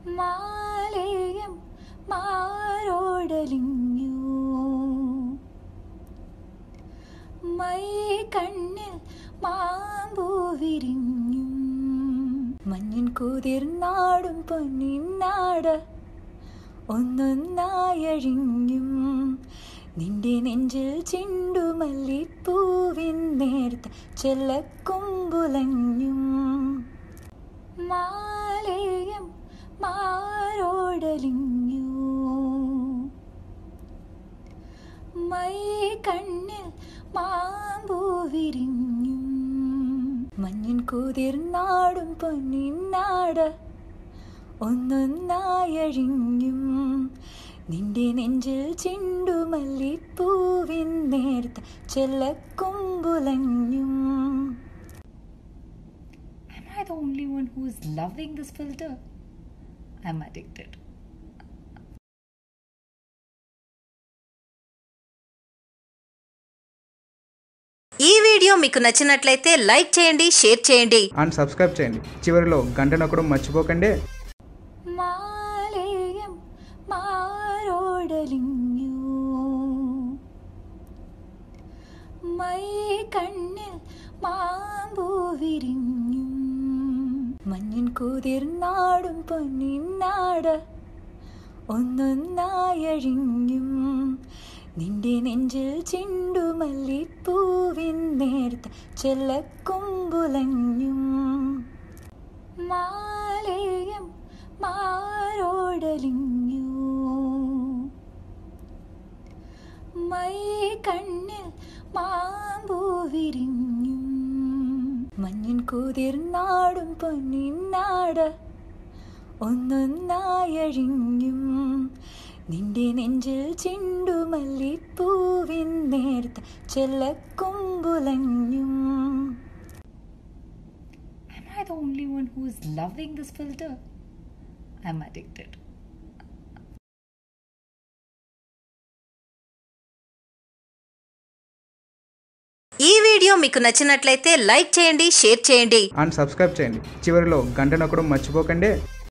മാലേയം മാറോടലിഞ്ഞു my കണ്ണിൽ മാമ്പൂ വിരിഞ്ഞു മഞ്ഞിൻ കുതിർനാടും പൊന്നിനാട് ഒന്നൊന്നായഴിഞ്ഞും നിന്റെ നെഞ്ചിൽ ചിണ്ടുമല്ലിപ്പൂവിൻ നേർത്ത ചെല്ലക്കൊമ്പുലഞ്ഞും മാലേയം മാറോടലിഞ്ഞു മൈ കണ്ണിൽ മാമ്പൂ വിരിഞ്ഞു മഞ്ഞിൻ കുതിർനാടും പൊന്നിനാട് ഒന്നൊന്നായഴിഞ്ഞും നിന്റെ നെഞ്ചിൽ ചിണ്ടുമല്ലിപ്പൂവിൻ നേർത്ത ചെല്ലക്കൊമ്പുലഞ്ഞും Am I the only one who is loving this filter? I'm addicted. ఈ వీడియో మీకు నచ్చినట్లయితే లైక్ చేయండి షేర్ చేయండి అండ్ సబ్స్క్రైబ్ చేయండి చివరిలో గంట నొక్కడం మర్చిపోకండి മാലേയം മാറോടലിഞ്ഞു മൈ കണ്ണിൽ മാമ്പൂ വിരിഞ്ഞു മഞ്ഞിൻ കുതിർനാടും പൊന്നിനാട് ഒന്നൊന്നായഴിഞ്ഞും നിന്റെ നെഞ്ചിൽ ചിണ്ടുമല്ലിപ്പൂവിൻ നേർത്ത ചെല്ലക്കൊമ്പുലഞ്ഞും മാലേയം മാറോടലിഞ്ഞു മൈ കണ്ണിൽ മാമ്പൂ വിരിഞ്ഞു മഞ്ഞിൻ കുതിർനാടും പൊന്നിനാട് ഒന്നൊന്നായഴിഞ്ഞും നിന്റെ നെഞ്ചിൽ ചിണ്ടുമല്ലിപ്പൂവിൻ നേർത്ത ചെല്ലക്കൊമ്പുലഞ്ഞും Am I the only one who is loving this filter? I'm addicted. ఈ వీడియో మీకు నచ్చినట్లయితే లైక్ చేయండి షేర్ చేయండి అండ్ సబ్స్క్రైబ్ చేయండి చివరిలో గంట నొక్కడం మర్చిపోకండి